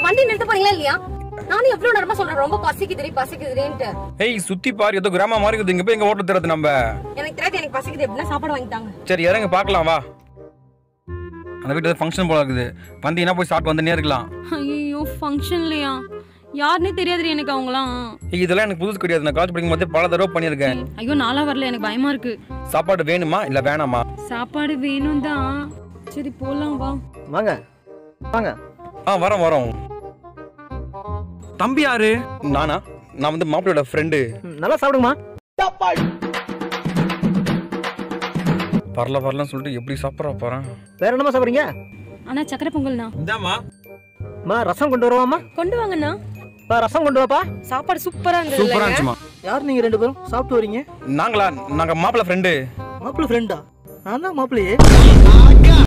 வண்டி நிறுத்த போறீங்களா இல்லையா நானும் எவ்வளவு நேரமா சொல்றேன் ரொம்ப பசிக்குதுடி பசிக்குதுடின்ட்டு ஏய் சுத்தி பாரு ஏதோ கிராம மாதிரி இருக்குது இங்க போய் எங்க ஓட்டல் தரது நம்ம எனக்கு தெரியாது எனக்கு பசிக்குது எப்படின்னா சாப்பாடு வாங்கி தாங்க சரி இறங்க பார்க்கலாம் வா அந்த வீட்டுல ஃபங்க்ஷன் போல இருக்குது வந்தீங்கன்னா போய் சாப்பிட்டு வந்துனே இருக்கலாம் ஐயோ ஃபங்க்ஷன்லையா யாருன்னே தெரியாதுடி எனக்கு அவங்களாம் ஏய், இதெல்லாம் எனக்கு புதுசு கிடையாது நான் காலேஜ் படிக்கும் போதே பல தடவை பண்ணியிருக்கேன் ஐயோ நாளா வரல எனக்கு பயமா இருக்கு சாப்பாடு வேணுமா இல்ல வேணாமா சாப்பாடு வேணும் தான் சரி போலாம் வா வாங்க வாங்க ஆ வரோம் வரோம் தம்பி யாரு நானா நான் வந்து மாப்பிள்ளையோட ஃப்ரெண்டு ம், நல்லா சாப்பிடுங்கம்மா வரல வரலன்னு சொல்லிட்டு எப்படி சாப்பிட்ற போறேன் வேற என்னம்மா சாப்பிடுறீங்க அண்ணா சக்கரை பொங்கல்ண்ணா இந்தாமா அம்மா ரசம் கொண்டு வருவாம்மா கொண்டு வாங்கண்ணா பா ரசம் கொண்டு வாப்பா சாப்பாடு சூப்பரா இருந்தது சூப்பரா இருந்துச்சுமா யார் நீங்க ரெண்டு பேரும் சாப்பிட்டு வரீங்க நாங்களா நாங்க மாப்பிள்ளை ஃப்ரெண்டு மாப்பிள்ளை ஃப்ரெண்டா நான் தான் மாப்பிள்ளையே